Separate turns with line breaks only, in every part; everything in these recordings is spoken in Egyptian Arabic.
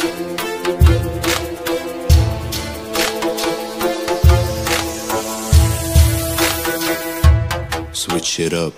Switch it up.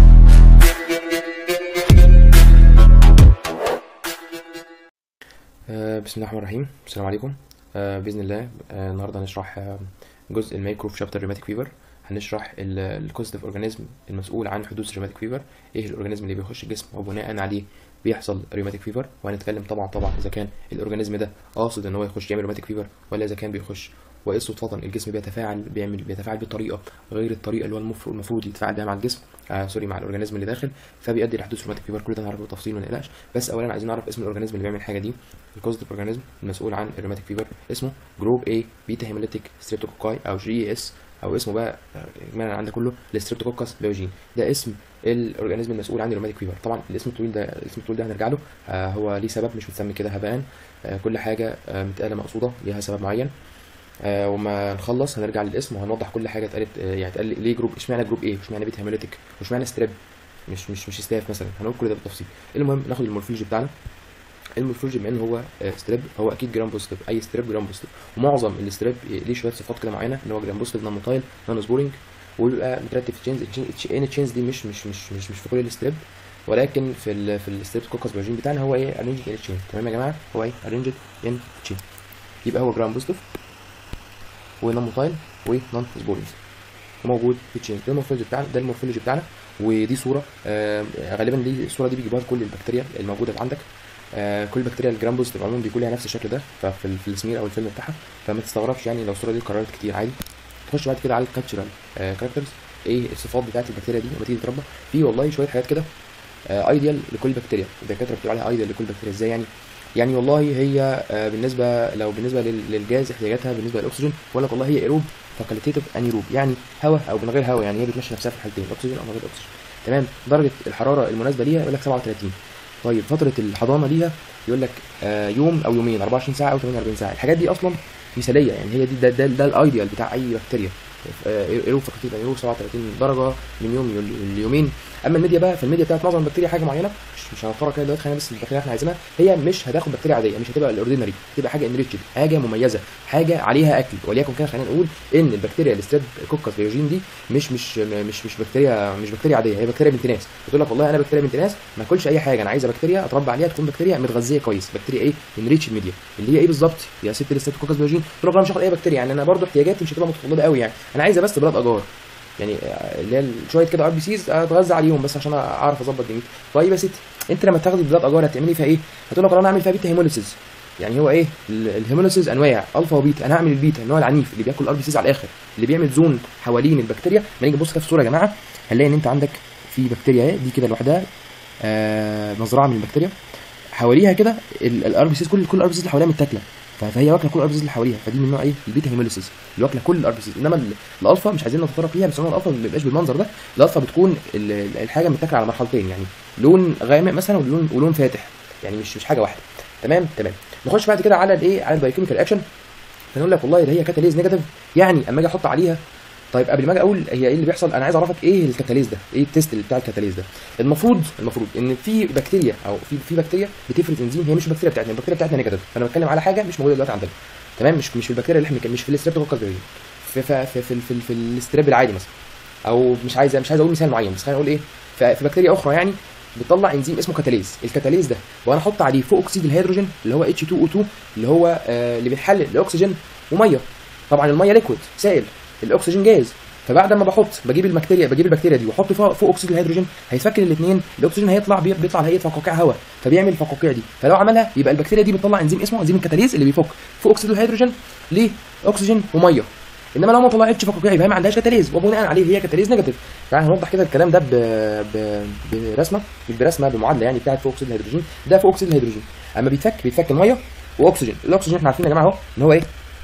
آه، بسم الله الرحمن الرحيم السلام عليكم آه، باذن الله آه، النهارده هنشرح آه، جزء الميكرو في شابتر ريماتيك فيفر هنشرح الكوزيتيف اورجانيزم المسؤول عن حدوث ريماتيك فيفر ايه الاورجانيزم اللي بيخش الجسم وبناء عليه بيحصل ريماتيك فيفر وهنتكلم طبعا طبعا اذا كان الاورجانيزم ده قاصد ان هو يخش يعمل ريماتيك فيفر ولا اذا كان بيخش وايه صدفة الجسم بيتفاعل بيعمل بيتفاعل بطريقه غير الطريقه اللي هو المفروض المفروض يتفاعل بيها مع الجسم آه سوري مع الاورجانيزم اللي داخل فبيؤدي لحدوث روماتيك فيفر كل ده هنعرفه بالتفصيل ما نقلقش بس اولا عايزين نعرف اسم الاورجانيزم اللي بيعمل الحاجه دي الكوزيتيف اورجانيزم المسؤول عن الروماتيك فيفر اسمه جروب A بيتا هيموليتيك ستريبتوكوكاي او جي اس او اسمه بقى آه، اجمالا عندك كله الستريبتوكوكس بيوجين ده اسم الاورجانيزم المسؤول عن الروماتيك فيفر طبعا الاسم الطويل ده الاسم الطويل ده هنرجع له آه هو ليه سبب مش متسمي كده هباء آه كل حاجه آه متقاله مقصوده ليها سبب معين آه وما نخلص هنرجع للاسم وهنوضح كل حاجه اتقالت آه يعني اتقال ليه جروب اشمعنى جروب ايه واشمعنى بيتا هيموليتيك واشمعنى ستريب مش مش مش ستاف مثلا هنقول كل ده بالتفصيل المهم ناخد المورفولوجي بتاعنا المورفولوجي بما ان هو آه، ستريب هو اكيد جرام بوزيتيف اي ستريب جرام بوزيتيف ومعظم الستريب ليه شويه صفات كده معينه ان هو جرام بوزيتيف نون موتايل نون سبورينج وبيبقى مترتب في تشينز ان تشينز دي مش مش مش مش مش في كل الستريب ولكن في ال في الستريب كوكس بيوجين بتاعنا هو ايه ارينجد ان تشين تمام يا جماعه هو ايه ارينجد ان تشين يبقى هو جرام بوزيتيف ونون موتايل ونون سبورينج وموجود في تشين ده المورفولوجي بتاعنا ده المورفولوجي بتاعنا ودي صوره آه غالبا دي الصوره دي بيجيبوها لكل البكتيريا الموجوده عندك آه كل بكتيريا الجرام بوزيتيف عموما بيكون لها نفس الشكل ده ففي ال- في السمير او الفيلم بتاعها فما تستغربش يعني لو الصوره دي اتكررت كتير عادي تخش بعد كده على الكالتشرال كاركترز ايه الصفات بتاعت البكتيريا دي لما تيجي تتربى في والله شويه حاجات كده ايديال لكل بكتيريا الدكاتره بتقول عليها ايديال لكل بكتيريا ازاي يعني يعني والله هي آه، بالنسبه لو بالنسبه لل- للجاز احتياجاتها بالنسبه للاكسجين بقول لك والله هي ايروب فكاليتيف انيروب يعني هواء او من غير هواء يعني هي بتمشي نفسها في الحالتين اكسجين او من غير اكسجين تمام درجه الحراره المناسبه ليها يقول لك 37 طيب فتره الحضانه ليها يقول لك آه، يوم او يومين 24 ساعه او 48 ساعه الحاجات دي اصلا مثاليه يعني هي دي ده, ده, ده الايديال بتاع اي بكتيريا آه، ايروب فكالتيف انيروب 37 درجه من يوم ل- ليومين اما الميديا بقى فالميديا بتاعت معظم البكتيريا حاجه معينه مش مش هنفرق كده دلوقتي خلينا بس البكتيريا اللي احنا عايزينها هي مش هتاخد بكتيريا عاديه مش هتبقى الاوردينري هتبقى حاجه انريتشد حاجه مميزه حاجه عليها اكل وليكن كده خلينا نقول ان البكتيريا الستريب كوكس بيوجين دي مش مش مش مش بكتيريا مش بكتيريا عاديه هي بكتيريا بنت ناس بتقول لك والله انا بكتيريا بنت ناس ما اكلش اي حاجه انا عايزه بكتيريا اتربى عليها تكون بكتيريا متغذيه كويس بكتيريا ايه انريتشد ميديا اللي هي ايه بالظبط يا ست الستريب كوكس بيوجين تقول لك انا مش هاخد اي بكتيريا يعني انا برضو احتياجاتي مش هتبقى متطلبه قوي يعني انا عايزه بس بلاد اجار يعني آه، اللي هي شويه كده ار بي سيز اتغذى عليهم بس عشان اعرف اظبط دنيتي طيب يا ستي انت لما تاخدي بلاد اجار هتعملي فيها ايه؟ هتقول لك والله انا هعمل فيها بيتا هيموليسيس يعني هو ايه ال- الهيموليسيس انواع الفا وبيتا انا هعمل البيتا النوع العنيف اللي بياكل ار بي سيز على الاخر اللي بيعمل زون حوالين البكتيريا ما نيجي نبص كده في الصوره يا جماعه هنلاقي ان انت عندك في بكتيريا اهي دي كده لوحدها آه مزرعه من البكتيريا حواليها كده الار بي سيز كل كل الار بي سيز اللي حواليها متاكله ف- فهي واكله كل الار بي سيز اللي حواليها فدي من نوع ايه البيتا هيموليسيس اللي واكله كل الار بي سيز انما ال- الالفا مش عايزين نتطرق ليها بس هو الالفا ما بيبقاش بالمنظر ده الالفا بتكون ال- ال- الحاجه متاكله على مرحلتين يعني لون غامق مثلا ولون ولون فاتح يعني مش مش حاجه واحده تمام تمام نخش بعد كده على الايه على البايوكيميكال اكشن فنقول لك والله ده هي كاتاليز نيجاتيف يعني اما اجي احط عليها طيب قبل ما اجي اقول هي ايه اللي بيحصل انا عايز اعرفك ايه الكاتاليز ده ايه التيست اللي بتاع الكاتاليز ده المفروض المفروض ان في بكتيريا او في في بكتيريا بتفرز انزيم هي مش البكتيريا بتاعتنا البكتيريا بتاعتنا نيجاتيف فانا بتكلم على حاجه مش موجوده دلوقتي عندنا تمام مش مش في البكتيريا اللي احنا مش في الستريبتوكوكس في في في في, في, في, في الستريب العادي مثلا او مش عايز مش عايز اقول مثال معين بس خلينا نقول ايه ف- في بكتيريا اخرى يعني بتطلع انزيم اسمه كاتاليز الكاتاليز ده وانا احط عليه فوق اكسيد الهيدروجين اللي هو H2O2 اللي هو آه اللي بيحلل الاكسجين وميه طبعا الميه ليكويد سائل الاكسجين جاز فبعد ما بحط بجيب البكتيريا بجيب البكتيريا دي واحط فوق, فوق اكسيد الهيدروجين هيتفكر الاثنين الاكسجين هيطلع بي- بيطلع على هيئه فقاقيع هواء فبيعمل الفقاقيع دي فلو عملها يبقى البكتيريا دي بتطلع انزيم اسمه انزيم الكاتاليز اللي بيفك فوق اكسيد الهيدروجين لاكسجين وميه انما لو ما طلعتش فقاقيع يبقى هي ما عندهاش كاتاليز وبناء عليه هي كاتاليز نيجاتيف تعالى هنوضح كده الكلام ده ب... ب... برسمه مش برسمه بمعادله يعني بتاعت فوق اكسيد الهيدروجين ده فوق اكسيد الهيدروجين اما بيتفك بيتفك الميه واكسجين الاكسجين احنا عارفين يا جماعه اهو ان هو ايه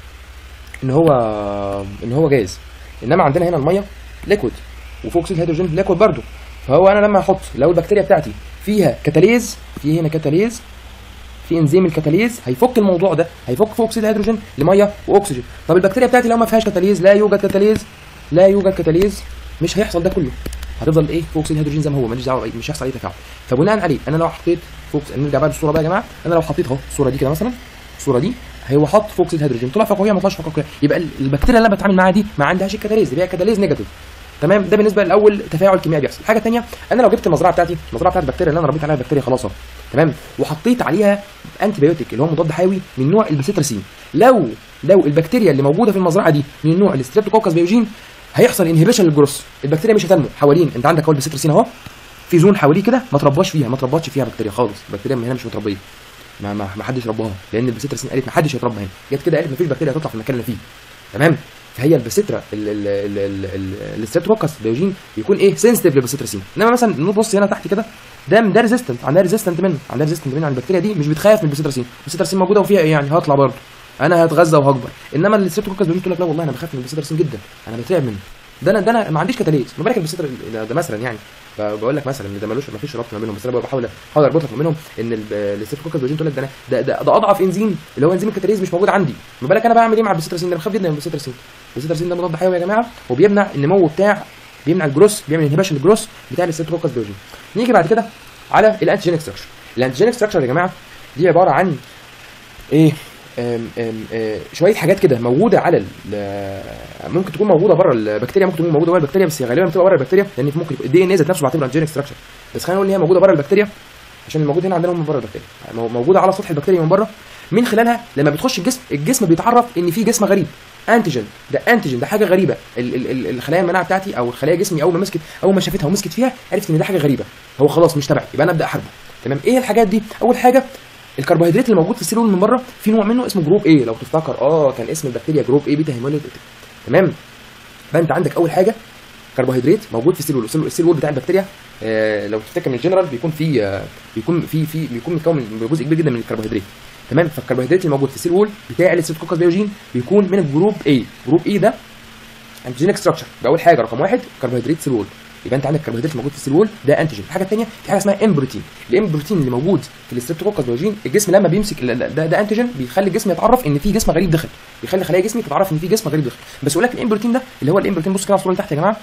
ان هو ان هو جاز انما عندنا هنا الميه ليكويد وفوق اكسيد الهيدروجين ليكويد برضه فهو انا لما احط لو البكتيريا بتاعتي فيها كاتاليز في هنا كاتاليز في انزيم الكاتاليز هيفك الموضوع ده هيفك فوق اكسيد الهيدروجين لميه واكسجين طب البكتيريا بتاعتي لو ما فيهاش كاتاليز لا يوجد كاتاليز لا يوجد كاتاليز مش هيحصل ده كله هتفضل ايه فوق اكسيد الهيدروجين زي ما هو ماليش دعوه مش هيحصل اي تفاعل فبناء عليه انا لو حطيت فوق نرجع بقى للصوره بقى يا جماعه انا لو حطيت اهو الصوره دي كده مثلا الصوره دي هو حط فوق اكسيد هيدروجين طلع فوقيه ما طلعش فوقيه يبقى ال- البكتيريا اللي انا بتعامل معاها دي ما عندهاش الكتاليز يبقى هي كتاليز نيجاتيف تمام ده بالنسبه لاول تفاعل كيميائي بيحصل الحاجه الثانيه انا لو جبت المزرعه بتاعتي المزرعه بتاعت البكتيريا اللي انا ربيت عليها البكتيريا خلاص اهو تمام وحطيت عليها انتي بايوتيك اللي هو مضاد حيوي من نوع البسيترسين لو لو البكتيريا اللي موجوده في المزرعه دي من نوع الستريبتوكوكس بيوجين هيحصل انهبيشن للجروس البكتيريا مش هتنمو حوالين انت عندك اهو البسيترسين اهو في زون حواليه كده ما ترباش فيها ما تربطش فيها بكتيريا خالص البكتيريا من هنا مش متربيه ما ما, ما حدش رباها لان البسيترسين قالت ما حدش هيتربى هنا جت كده قالت ما فيش بكتيريا هتطلع في المكان اللي فيه تمام فهي البسيترا الستريبتوكوكس بيوجين بيكون ايه سنسيتيف للبسيترسين انما مثلا نبص هنا تحت كده ده ده ريزيستنت عندها ريزيستنت منه عندها ريزيستنت منه عن البكتيريا دي مش بتخاف من البسيترسين البسيترسين موجوده وفيها ايه يعني هطلع برضه انا هتغذى وهكبر انما الستريبتوكوكس بيوجين تقول لك لا والله انا بخاف من البسيترسين جدا انا بترعب منه ده انا ده انا ما عنديش كتاليز ما بالك البسيتر ده, ده مثلا يعني بقول لك مثلا ان ده ملوش ما فيش ربط ما بينهم بس انا بحاول بحاول اربط لك ما بينهم ان الستريبتوكوكس بيوجين تقول لك ده, أنا- ده, ده, ده اضعف انزيم اللي هو انزيم الكتاليز مش موجود عندي ما بالك انا بعمل ايه مع البسيترسين ده انا بخاف جدا من البسيترسين البسيترسين ده مضاد حيوي يا جماعه وبيمنع النمو بتاع بيمنع الجروس بيعمل انهبيشن الجروس بتاع الستريبتوكوكس بيوجين نيجي بعد كده على الانتيجينيك ستراكشر الانتيجينيك ستراكشر يا جماعه دي عباره عن ايه أم أم أه شويه حاجات كده موجوده على ال- ممكن تكون موجوده بره البكتيريا ممكن تكون موجوده بره البكتيريا بس هي غالبا بتبقى بره البكتيريا لان في ممكن الدي ان اي ذات نفسه بعتبره انتيجينيك ستراكشر بس خلينا نقول ان هي موجوده بره البكتيريا عشان الموجود هنا عندنا من بره البكتيريا مو- موجوده على سطح البكتيريا من بره من خلالها لما بتخش الجسم الجسم بيتعرف ان في جسم غريب انتيجين ده انتيجين ده حاجه غريبه ال- ال- ال- الخلايا المناعه بتاعتي او الخلايا جسمي اول ما مسكت اول ما شافتها ومسكت فيها عرفت ان ده حاجه غريبه هو خلاص مش تبعي يبقى انا ابدا احاربه تمام ايه الحاجات دي اول حاجه الكربوهيدرات اللي موجود في السيلول من بره في نوع منه اسمه جروب ايه لو تفتكر اه كان اسم البكتيريا جروب ايه بيتا هيموليت تمام يبقى انت عندك اول حاجه كربوهيدرات موجود في السيلول السيلول السيلول بتاع البكتيريا آه لو تفتكر من الجنرال بيكون في آه بيكون في في بيكون متكون من جزء كبير جدا من الكربوهيدرات تمام فالكربوهيدرات اللي موجود في السيل وول بتاع الستوكوكس بيوجين بيكون من الجروب A جروب A ده انتيجينيك ستراكشر اول حاجه رقم واحد كربوهيدرات سيل وول يبقى انت عندك الكربوهيدرات الموجود في السيل وول ده انتيجين الحاجه الثانيه في حاجه اسمها ام بروتين الام بروتين اللي موجود في الستوكوكس بيوجين الجسم لما بيمسك ال- ال- ده, ده انتيجين بيخلي الجسم يتعرف ان في جسم غريب دخل بيخلي خلايا جسمي تتعرف ان في جسم غريب دخل بس يقول لك الام بروتين ده اللي هو الام بروتين بص كده على الصوره اللي تحت يا جماعه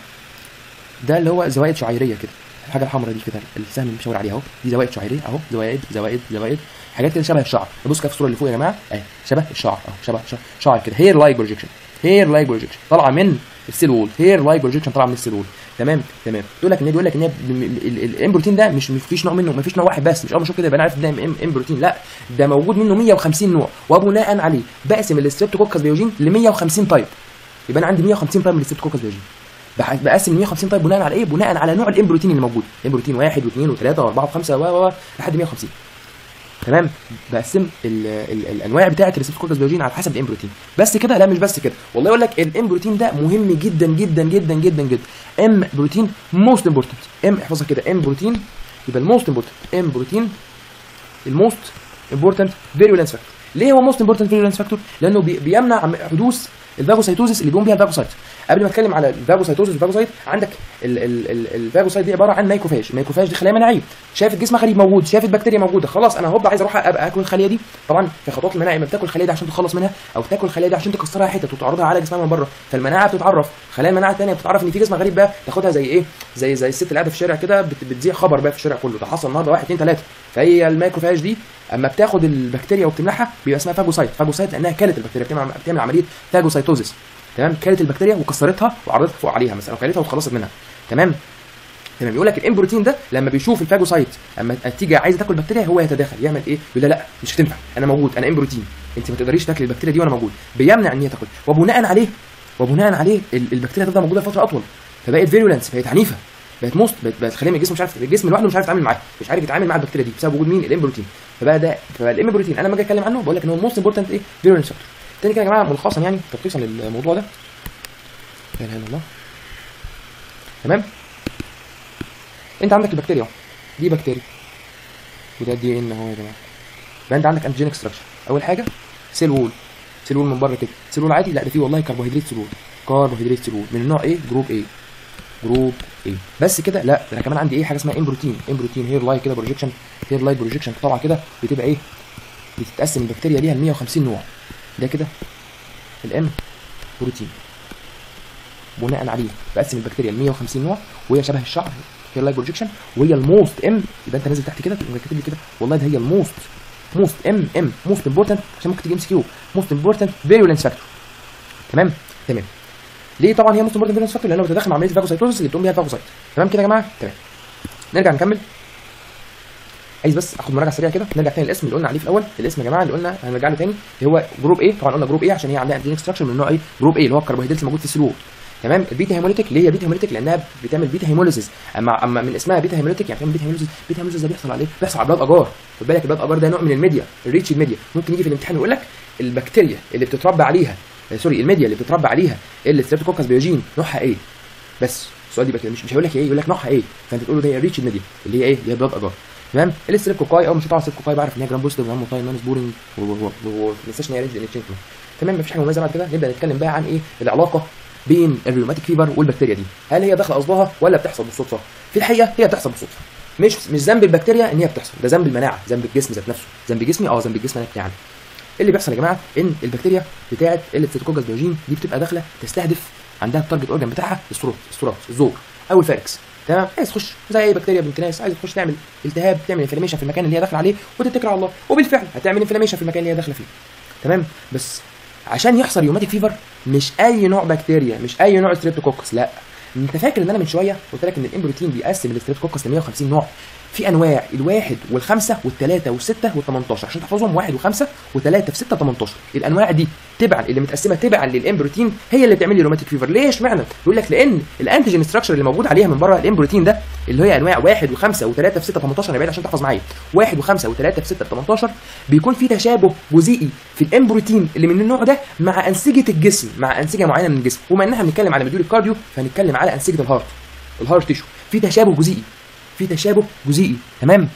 ده اللي هو زوائد شعيريه كده الحاجه الحمراء دي كده السهم اللي مشاور عليها اهو دي زوائد شعيريه اهو زوائد زوائد زوائد حاجات كده شبه الشعر نبص كده في الصوره اللي فوق يا جماعه اهي شبه الشعر اهو شبه شعر, شعر كده هير لايك بروجيكشن هير لايك بروجيكشن طالعه من السيل وول هير لايك بروجيكشن طالعه من السيل وول تمام تمام يقول لك ان يقول لك ان الام بروتين ده مش مفيش نوع منه مفيش نوع واحد بس مش اول ما اشوف كده يبقى انا عارف ده ام بروتين لا ده موجود منه 150 نوع وبناء عليه بقسم الستريبتوكوكس بيوجين ل 150 تايب يبقى انا عندي 150 تايب من الستريبتوكوكس بيوجين بح- بقسم 150 طيب بناء على ايه؟ بناء على نوع الام بروتين اللي موجود، ام بروتين واحد واثنين وثلاثه واربعه وخمسه و و لحد 150 تمام بقسم ال ال الانواع بتاعه الريسبتوكوكس بيوجين على حسب الام بروتين بس كده لا مش بس كده والله يقول لك الام بروتين ده مهم جدا جدا جدا جدا جدا ام بروتين موست امبورتنت ام احفظها كده ام بروتين يبقى الموست امبورتنت ام بروتين الموست امبورتنت فيرولنس فاكتور ليه هو موست امبورتنت فيرولنس فاكتور لانه بي بيمنع عم- حدوث الفاجوسايتوزيس اللي بيقوم بيها الفاجوسايت قبل ما اتكلم على الفاجوسايتوزيس والفاجوسايت عندك ال- ال- ال- الفاجوسايت دي عباره عن مايكروفاج الميكروفاج دي خلايا مناعيه شافت جسم غريب موجود شافت بكتيريا موجوده خلاص انا هوب عايز اروح ابقى اكل الخليه دي طبعا في خطوات المناعه اما بتاكل الخليه دي عشان تتخلص منها او تاكل الخليه دي عشان تكسرها حتت وتعرضها على جسمها من بره فالمناعه بتتعرف خلايا المناعه الثانيه بتتعرف ان في جسم غريب بقى تاخدها زي ايه زي زي الست اللي قاعده في الشارع كده بت- بتذيع خبر بقى في الشارع كله ده حصل النهارده واحد اثنين ثلاثه فهي الميكروفاج دي اما بتاخد البكتيريا وبتمنعها بيبقى اسمها فاجوسايت فاجوسايت لانها كانت البكتيريا بتعمل بتعمل عمليه فاجوسايتوزيس تمام كانت البكتيريا وكسرتها وعرضتها فوق عليها مثلا او كلتها واتخلصت منها تمام تمام يقول لك الام بروتين ده لما بيشوف الفاجوسايت اما تيجي عايزه تاكل بكتيريا هو يتداخل يعمل ايه؟ يقول لها لا مش هتنفع انا موجود انا ام بروتين انت ما تقدريش تاكلي البكتيريا دي وانا موجود بيمنع ان هي تاكل وبناء عليه وبناء عليه ال- البكتيريا تفضل موجوده فتره اطول فبقت فيرولنس بقت عنيفه بقت موست بقت, بقت خليه من الجسم مش عارف الجسم لوحده مش عارف يتعامل معاها مش عارف يتعامل مع البكتيريا دي بسبب وجود مين الام بروتين فبقى ده فبقى الام بروتين انا لما اجي اتكلم عنه بقول لك ان هو الموست امبورتنت ايه فيرولنس فاكتور تاني كده يا جماعه ملخصا يعني تلخيصا للموضوع ده لا اله الا الله تمام انت عندك البكتيريا اهو دي بكتيريا وده دي ان اهو يا جماعه يبقى انت عندك انتيجينيك ستراكشر اول حاجه سيل وول سيل وول من بره كده سيل وول عادي لا ده فيه والله كربوهيدرات سيل وول كربوهيدرات سيل وول من النوع ايه جروب ايه جروب ايه بس كده لا ده انا كمان عندي ايه حاجه اسمها ام بروتين ام بروتين هير لايك كده بروجيكشن هير لايك بروجيكشن طبعا كده بتبقى ايه بتتقسم البكتيريا ليها ل 150 نوع ده كده الام بروتين بناء عليه بقسم البكتيريا ل 150 نوع وهي شبه الشعر هي لايك بروجيكشن وهي الموست ام يبقى انت نازل تحت كده تقوم كاتب لي كده والله ده هي الموست موست ام ام موست امبورتنت عشان ممكن تيجي ام سي كيو موست امبورتنت فيرولنس فاكتور تمام تمام ليه طبعا هي موست امبورتنت فيرولنس فاكتور لانه بتتدخل مع عمليه الفاجوسايتوزس اللي بتقوم بيها الفاجوسايت تمام كده يا جماعه تمام نرجع نكمل عايز بس اخد مراجعه سريعه كده نرجع تاني الاسم اللي قلنا عليه في الاول الاسم يا جماعه اللي قلنا هنرجع له تاني اللي هو جروب ايه طبعا قلنا جروب ايه عشان هي عندها انتينيك ستراكشر من نوع ايه جروب ايه اللي هو الكربوهيدرات الموجود في السلول تمام البيتا هيموليتيك ليه هي بيتا هيموليتيك لانها بتعمل بيتا هيموليسيس اما اما من اسمها بيتا هيموليتيك يعني بتعمل بيتا هيموليسيس بيتا هيموليسيس ده بيحصل عليه بيحصل على بلاد اجار خد بالك البلاد اجار ده نوع من الميديا الريتش الميديا ممكن يجي في الامتحان يقول لك البكتيريا اللي بتتربى عليها آه، سوري الميديا اللي بتتربى عليها الستريبتوكوكس بيوجين نوعها ايه بس السؤال دي بقى كده مش مش هيقول لك ايه يقول لك نوعها ايه فانت تقول له ده الريتش الميديا اللي هي ايه اللي هي بلاد اجار تمام الستريبتوكوكاي او مش طبعا الستريبتوكوكاي بعرف ان هي جرام بوزيتيف وجرام موتايل نون سبورنج وما تنساش ان هي رينج انشينج تمام مفيش حاجه مميزه بعد كده نبدا نتكلم بقى عن ايه العلاقه بين الريوماتيك فيبر والبكتيريا دي هل هي داخله قصدها ولا بتحصل بالصدفه في الحقيقه هي بتحصل بالصدفه مش مش ذنب البكتيريا ان هي بتحصل ده ذنب المناعه ذنب الجسم ذات نفسه ذنب جسمي اه ذنب الجسم انا بتاعنا اللي بيحصل يا جماعه ان البكتيريا بتاعه الستريبتوكوكس بيوجين دي بتبقى داخله تستهدف عندها التارجت اورجان بتاعها الصورات الصورات الزور او الفاركس تمام عايز تخش زي اي بكتيريا بنت ناس عايز تخش تعمل التهاب تعمل انفلاميشن في المكان اللي هي داخله عليه وتتكل على الله وبالفعل هتعمل انفلاميشن في المكان اللي هي داخله فيه تمام بس عشان يحصل يوماتيك فيفر مش اي نوع بكتيريا مش اي نوع ستريبتوكوكس لا انت فاكر ان انا من شويه قلت لك ان الامبروتين بيقسم الستريبتوكوكس ل 150 نوع في انواع الواحد والخمسه والثلاثه والسته وال18 عشان تحفظهم واحد وخمسه وثلاثه في سته 18 الانواع دي تبعا اللي متقسمه تبعا للامبروتين هي اللي بتعمل لي روماتيك فيفر ليه اشمعنى؟ يقول لك لان الانتيجين ستراكشر اللي موجود عليها من بره الامبروتين ده اللي هي انواع واحد وخمسه وثلاثه في سته 18 انا بعيد عشان تحفظ معايا واحد وخمسه وثلاثه في سته 18 بيكون في تشابه جزيئي في الامبروتين اللي من النوع ده مع انسجه الجسم مع انسجه معينه من الجسم وبما ان احنا بنتكلم على مديول الكارديو فهنتكلم على انسجه الهارت الهارت تيشو في تشابه جزيئي في تشابه جزيئي تمام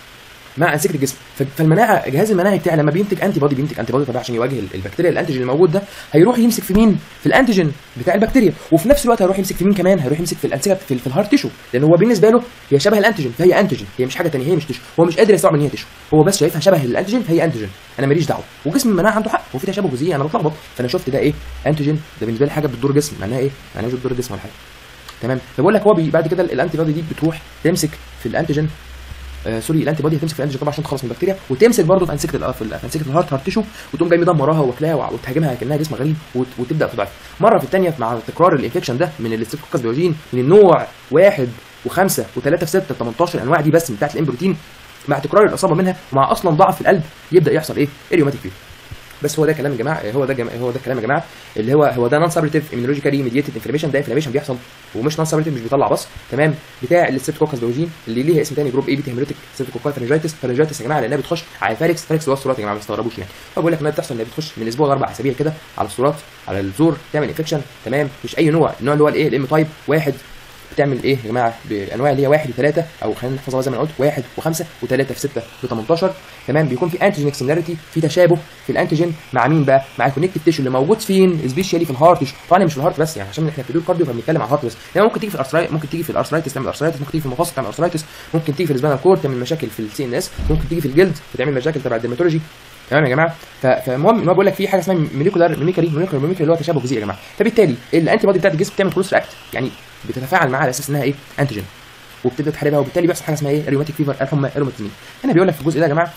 مع انسجه الجسم ف- فالمناعه الجهاز المناعي بتاعي لما بينتج انتي بودي بينتج انتي بودي طبعا عشان يواجه ال- البكتيريا الانتيجين الموجود ده هيروح يمسك في مين في الانتيجين بتاع البكتيريا وفي نفس الوقت هيروح يمسك في مين كمان هيروح يمسك في الانسجه في, في الهارت تيشو لان هو بالنسبه له هي شبه الانتيجين فهي انتيجين هي مش حاجه ثانيه هي مش تيشو هو مش قادر يستوعب ان هي تيشو هو بس شايفها شبه الانتيجين فهي انتيجين انا ماليش دعوه وجسم المناعه عنده حق وفي تشابه جزئي انا بتلخبط فانا شفت ده ايه انتيجين ده بالنسبه لي حاجه بتضر جسم معناها ايه معناها مش بتضر الجسم ولا حاجه تمام فبقول لك هو بي بعد كده الانتي بودي دي بتروح تمسك في الانتيجين آه سوري الانتي بودي هتمسك في الانتيجين طبعا عشان تخلص من البكتيريا وتمسك برضه في انسجه ال- في ال- في انسجه الهارت هارت تيشو وتقوم جاي مدمراها واكلاها وع- وتهاجمها كانها جسم غريب وت- وتبدا تضعف مره في الثانيه مع تكرار الانفكشن ده من الستريبتوكوكس بيوجين من النوع واحد وخمسه وثلاثه في سته 18 الانواع دي بس بتاعت الامبروتين مع تكرار الاصابه منها ومع اصلا ضعف في القلب يبدا يحصل ايه؟ اليوماتيك فيفر بس هو ده كلام يا جماعه هو ده جماعة هو ده الكلام يا جماعه اللي هو هو ده نون سابريتيف اميونولوجيكالي ميديتد انفلاميشن ده انفلاميشن بيحصل ومش نون سابريتيف مش بيطلع بس تمام بتاع الستريبتوكوكس بيوجين اللي ليها اسم تاني جروب اي بيتا هيموليتيك ستريبتوكوكاي فارنجايتس فارنجايتس يا جماعه لانها بتخش على الفاركس فاركس اللي هو الصورات يا جماعه ما تستغربوش يعني فبقول لك انها بتحصل انها بتخش من اسبوع لاربع اسابيع كده على الصورات على الزور تعمل انفكشن تمام مش اي نوع النوع اللي هو الايه الام تايب واحد بتعمل ايه يا جماعه بانواع اللي هي واحد وثلاثه او خلينا نحفظها زي ما انا قلت واحد وخمسه وثلاثه في سته في 18 تمام بيكون في انتيجين سيميلاريتي في تشابه في الانتيجين مع مين بقى؟ مع الكونكتيف تيشو اللي موجود فين؟ سبيشالي في الهارت تيشو طبعا مش في الهارت بس يعني عشان احنا في دول كارديو فبنتكلم على الهارت بس يعني ممكن تيجي في الارثرايتس ممكن تيجي في الارثرايتس تعمل ارثرايتس ممكن تيجي في المفاصل تعمل ارثرايتس ممكن تيجي في السبانال كورد تعمل مشاكل في السي ان اس ممكن تيجي في الجلد فتعمل مشاكل تبع الديرماتولوجي تمام يا جماعه ف- فالمهم ان هو بيقول لك في حاجه اسمها ميليكولار ميميكري ميليكولار ميميكري اللي هو تشابه جزئي يا جماعه فبالتالي الانتي بودي بتاعت الجسم بتعمل كروس رياكت يعني بتتفاعل معاها على اساس انها ايه انتيجين وبتبدا تحاربها وبالتالي بيحصل حاجه اسمها ايه ريوماتيك فيفر الحمى الروماتيزمين هنا بيقول لك في الجزء ده يا جماعه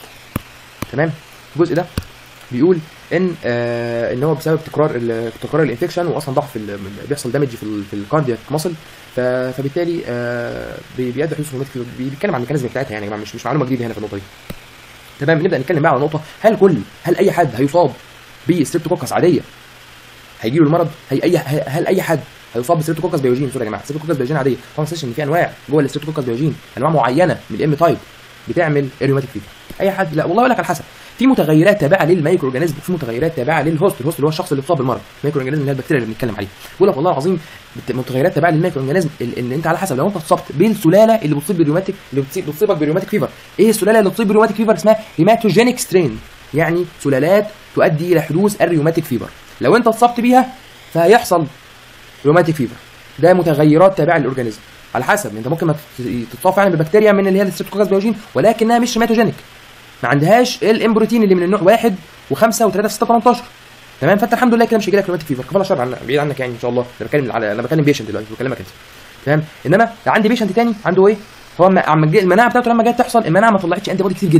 تمام الجزء ده بيقول ان آه ان هو بسبب تكرار ال- تكرار الانفكشن واصلا ضعف ال- بيحصل دامج في ال- في الكاردياك ماسل فبالتالي آه بي- بيؤدي حدوث روماتيك فيفر بيتكلم عن الميكانيزم بتاعتها يعني يا جماعه مش مش معلومه جديده هنا في النقطه دي تمام نبدا نتكلم بقى على نقطه هل كل هل اي حد هيصاب بستريبتوكوكس عاديه هيجي له المرض هي اي ه- هل اي حد هيصاب بستريبتوكوكس بيوجين سوري يا جماعه ستريبتوكوكس بيوجين عاديه طبعا ما تنساش ان في انواع جوه الستريبتوكوكس بيوجين انواع معينه من الام تايب بتعمل الروماتيك فيفر اي حد لا والله اقول لك على حسب في متغيرات تابعه للمايكرو اورجانيزم وفي متغيرات تابعه للهوست الهوست اللي هو الشخص اللي اتصاب بالمرض المايكرو اورجانيزم اللي هي البكتيريا اللي بنتكلم عليه بقول لك والله العظيم بت- متغيرات تابعه للمايكرو اورجانيزم ال- ان انت على حسب لو انت اتصبت بالسلاله اللي بتصيب بالروماتيك اللي بتصيب بتصيبك بالروماتيك فيفر ايه السلاله اللي بتصيب بالروماتيك فيفر اسمها هيماتوجينيك سترين يعني سلالات تؤدي الى حدوث الروماتيك فيفر لو انت اتصبت بيها فهيحصل روماتيك فيفر ده متغيرات تابعه للاورجانيزم على حسب انت ممكن ما تت- تتصاب فعلا ببكتيريا من اللي هي الستريبتوكوكس بيوجين ولكنها مش هيماتوجينيك ما عندهاش الامبروتين اللي من النوع واحد وخمسه وثلاثه في 6 18 تمام فانت الحمد لله كده مش هيجي لك روماتيك فيفر كفاله شر عنك بعيد عنك يعني ان شاء الله انا بتكلم على انا بكلم بيشنت دلوقتي بكلمك انت تمام انما عندي بيشنت تاني عنده ايه هو اما اما الج- المناعه بتاعته لما جت تحصل المناعه ما طلعتش انتي بودي كتير جدا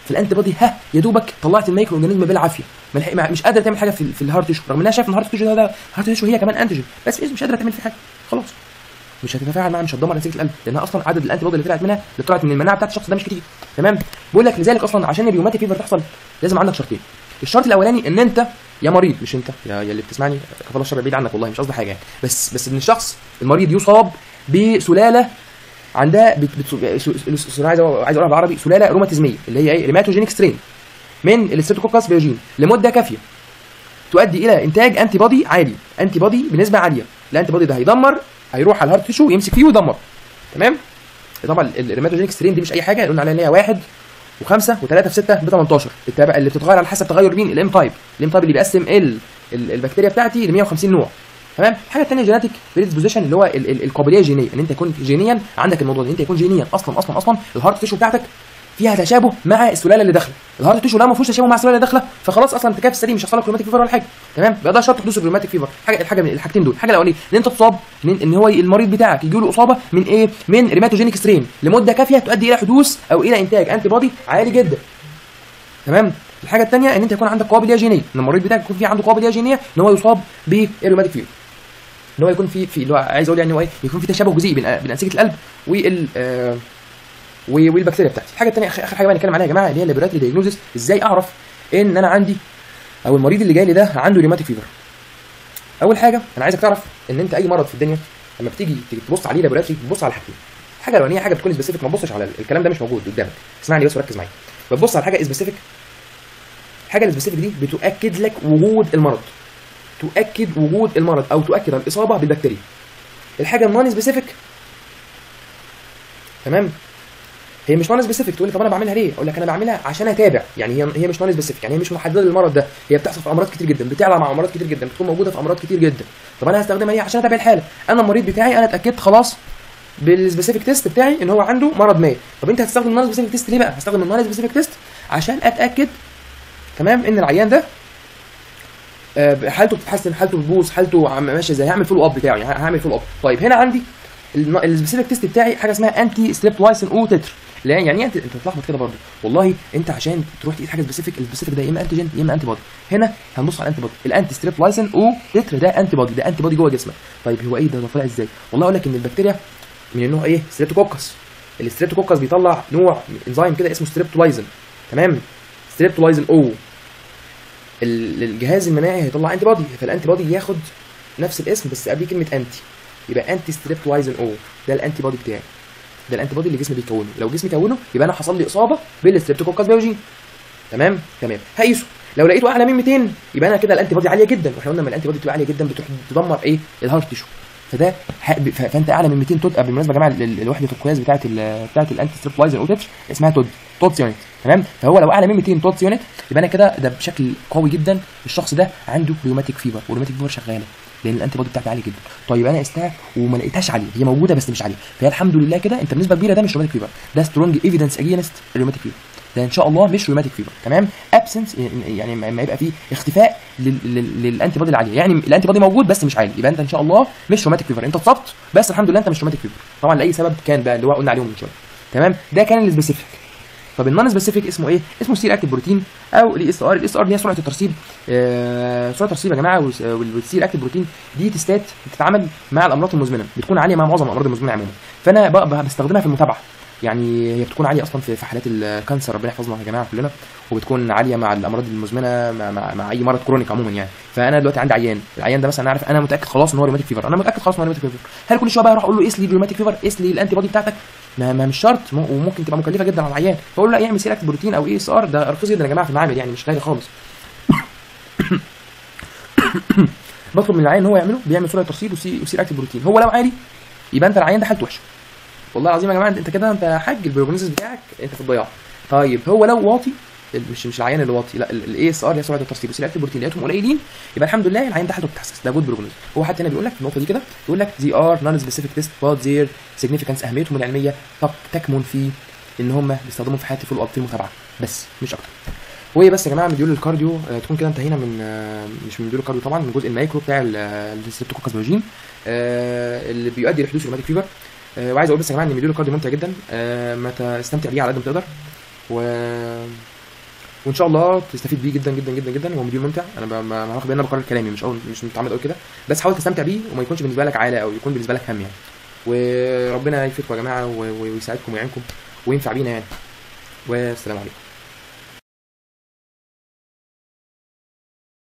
فالانتي بودي ها يا دوبك طلعت الميكرو اورجانيزم بالعافيه ما لحق- ما- مش قادره تعمل حاجه في, في الهارت تيشو رغم انها شايف ان الهارت تيشو ده, ده الهارت تيشو هي كمان انتيجين بس مش قادره تعمل فيه حاجه خلاص مش هتتفاعل معاها مش هتدمر نتيجه القلب لانها اصلا عدد الانتي بودي اللي طلعت منها اللي طلعت من المناعه بتاعت الشخص ده مش كتير تمام بقول لك لذلك اصلا عشان الريوماتيك فيفر تحصل لازم عندك شرطين الشرط الاولاني ان انت يا مريض مش انت يا, يا اللي بتسمعني كفى الله الشر بعيد عنك والله مش قصدي حاجه يعني بس بس ان الشخص المريض يصاب بسلاله عندها بت بت س- س- س- عايز أقول- عايز اقولها بالعربي سلاله روماتيزميه اللي هي ايه ريماتوجينيك سترين من الستريبتوكوكس بيوجين لمده كافيه تؤدي الى انتاج انتي بودي عالي انتي بودي بنسبه عاليه الانتي بودي ده هيدمر هيروح على الهارت تيشو يمسك فيه ويدمر تمام طبعا الريماتوجينيك سترين دي مش اي حاجه قلنا عليها ان هي واحد وخمسه وثلاثه في سته ب 18 التابع اللي بتتغير على حسب تغير مين الام تايب الام تايب اللي بيقسم ال ال- البكتيريا بتاعتي ل 150 نوع تمام الحاجه الثانيه جيناتيك بريدسبوزيشن اللي هو ال- ال- القابليه الجينيه ان انت يكون جينيا عندك الموضوع ده انت يكون جينيا اصلا اصلا اصلا الهارت تيشو بتاعتك فيها تشابه مع السلاله اللي داخله الهارت تيشو لو ما فيهوش تشابه مع السلاله اللي داخله فخلاص اصلا انت كده في السليم مش هيحصل لك روماتيك فيفر ولا حاجه تمام يبقى ده شرط حدوث الروماتيك فيفر حاجه الحاجه من الحاجتين دول الحاجه الاولانيه ان انت تصاب ان, ان هو المريض بتاعك يجي له اصابه من ايه من ريماتوجينيك سترين لمده كافيه تؤدي الى حدوث او الى انتاج انتي بودي عالي جدا تمام الحاجه الثانيه ان انت يكون عندك قابليه جينيه ان المريض بتاعك يكون في عنده قابليه جينيه ان هو يصاب بالروماتيك فيفر ان هو يكون في في اللي هو عايز اقول يعني هو ايه يكون في تشابه جزئي بين بين انسجه القلب وال آه و- والبكتيريا بتاعتي الحاجه الثانيه اخر حاجه بقى نتكلم عليها يا جماعه اللي هي الليبراتري دايجنوزس ازاي اعرف ان انا عندي او المريض اللي جاي لي ده عنده ريوماتيك فيفر اول حاجه انا عايزك تعرف ان انت اي مرض في الدنيا لما بتيجي تيجي تبص عليه لابوراتوري بتبص على حاجتين الحاجه الاولانيه حاجه بتكون سبيسيفيك ما تبصش على ال- الكلام ده مش موجود قدامك اسمعني بس وركز معايا بتبص على حاجه سبيسيفيك الحاجه السبيسيفيك دي بتؤكد لك وجود المرض تؤكد وجود المرض او تؤكد الاصابه بالبكتيريا الحاجه النون سبيسيفيك تمام هي مش نون سبيسيفيك تقول لي طب انا بعملها ليه؟ اقول لك انا بعملها عشان اتابع يعني هي هي مش نون سبيسيفيك يعني هي مش محدده للمرض ده هي بتحصل في امراض كتير جدا بتعلى مع امراض كتير جدا بتكون موجوده في امراض كتير جدا طب انا هستخدمها ليه عشان اتابع الحاله انا المريض بتاعي انا اتاكدت خلاص بالسبيسيفيك تيست بتاعي ان هو عنده مرض ما طب انت هتستخدم النون سبيسيفيك تيست ليه بقى هستخدم النون سبيسيفيك تيست عشان اتاكد تمام ان العيان ده آه، حالته بتتحسن حالته بتبوظ حالته عم- ماشيه ازاي هعمل فولو اب بتاعي يعني هعمل فولو اب طيب هنا عندي السبيسيفيك تيست بتاعي حاجه اسمها انتي ستريبلايسين او تتر لا يعني ايه انت انت بتلخبط كده برضه والله انت عشان تروح تقيس حاجه سبيسيفيك السبيسيفيك ده يا اما انتيجين يا اما انتي بودي هنا هنبص على الانتي بودي الانتي ستريبلايسين او تتر ده انتي بودي ده انتي بودي جوه جسمك طيب هو ايه ده ده طالع ازاي والله اقول لك ان البكتيريا من النوع ايه ستريبتوكوكس الستريبتوكوكس بيطلع نوع انزيم كده اسمه ستريبتولايزن تمام ستريبتولايزن او ال- الجهاز المناعي هيطلع انتي بودي فالانتي بودي ياخد نفس الاسم بس قبليه كلمه انتي يبقى انتي ستريبتولايزن او ده الانتي بودي بتاعي ده الانتي بودي اللي جسمي بيكونه لو جسمي كونه يبقى انا حصل لي اصابه بالستريبتوكوكس بيوجين تمام تمام هقيسه لو لقيته اعلى من 200 يبقى انا كده الانتي بودي عاليه جدا واحنا قلنا لما الانتي بودي بتبقى عاليه جدا بتروح تدمر ايه الهارت تيشو فده ح- ب- ف- فانت اعلى من 200 تود بالمناسبه يا جماعه ال- ال- الوحده القياس بتاعه ال- بتاعه الانتي ستريبلايزر او تتش اسمها تود تودز يونت تمام فهو لو اعلى من 200 تودز يونت يبقى انا كده ده بشكل قوي جدا الشخص ده عنده ريوماتيك فيفر والريوماتيك فيفر شغاله لان الانتي بودي بتاعتي عاليه جدا طيب انا قستها وما لقيتهاش عاليه هي موجوده بس مش عاليه فهي الحمد لله كده انت بنسبه كبيره ده مش روماتيك فيفر ده سترونج ايفيدنس اجينست الروماتيك فيفر ده ان شاء الله مش روماتيك فيفر تمام ابسنس يعني ما ما يبقى فيه اختفاء لل- لل- للانتي بودي العاليه يعني الانتي بودي موجود بس مش عالي يبقى انت ان شاء الله مش روماتيك فيفر انت اتصبت بس الحمد لله انت مش روماتيك فيفر طبعا لاي سبب كان بقى اللي هو قلنا عليهم من شويه تمام ده كان السبيسيفيك طب النون سبيسيفيك اسمه ايه؟ اسمه سير اكتيف بروتين او الاي اس ار، الاس ار دي هي سرعه الترسيب آه سرعه الترسيب يا جماعه والس- وال- والسير اكتيف بروتين دي تستات بتتعامل مع الامراض المزمنه بتكون عاليه مع معظم الامراض المزمنه عموما فانا بقى بقى بستخدمها في المتابعه يعني هي بتكون عاليه اصلا في في حالات الكانسر ربنا يحفظنا يا جماعه كلنا وبتكون عاليه مع الامراض المزمنه مع, مع, مع اي مرض كرونيك عموما يعني فانا دلوقتي عندي عيان العيان ده مثلا انا عارف انا متاكد خلاص ان هو روماتيك فيفر انا متاكد خلاص ان هو روماتيك فيفر هل كل شويه بقى اروح اقول له قيس لي الروماتيك فيفر قيس لي الانتي بودي بتاعتك ما, ما مش شرط م- وممكن تبقى مكلفه جدا على العيان فاقول له لا اعمل سير بروتين او اي اس ار ده رخيص جدا يا جماعه في المعامل يعني مش غالي خالص بطلب من العيان ان هو يعمله بيعمل سرعه ترسيب وسي- وسير اكتيف بروتين هو لو عالي يبقى انت العيان ده حالته وحشه والله العظيم يا جماعه انت كده انت حاج البروجنوسيس بتاعك انت في الضياع طيب هو لو واطي ال- مش مش العيان اللي واطي لا الاي اس ار هي سرعه الترسيب وسير اكتيف بروتين لقيتهم قليلين يبقى الحمد لله العيان ده حالته بتتحسس ده جود بروجنوسيس هو حتى هنا بيقول لك في النقطه دي كده بيقول لك زي ار نون سبيسيفيك تيست بات زير سيجنيفيكانس اهميتهم العلميه تك- تكمن في ان هم بيستخدموا في حياه الفول اب في المتابعه بس مش اكتر وهي بس يا جماعه مديول الكارديو آه، تكون كده انتهينا من آه، مش من مديول الكارديو طبعا من الجزء المايكرو بتاع الستريبتوكوكس بيوجين آه، اللي بيؤدي لحدوث روماتيك فيفر آه، وعايز اقول بس يا جماعه ان مديول الكارديو ممتع جدا آه، ما ت- استمتع بيه على قد ما تقدر و وان شاء الله تستفيد بيه جدا جدا جدا جدا هو مديول ممتع انا ب- ما ما واخد بالي إن انا بكرر كلامي مش أول مش متعمد قوي كده بس حاول تستمتع بيه وما يكونش بالنسبه لك عاله او يكون بالنسبه لك هم يعني وربنا يفيدكم يا جماعه و- و- ويساعدكم ويعينكم وينفع بينا يعني والسلام عليكم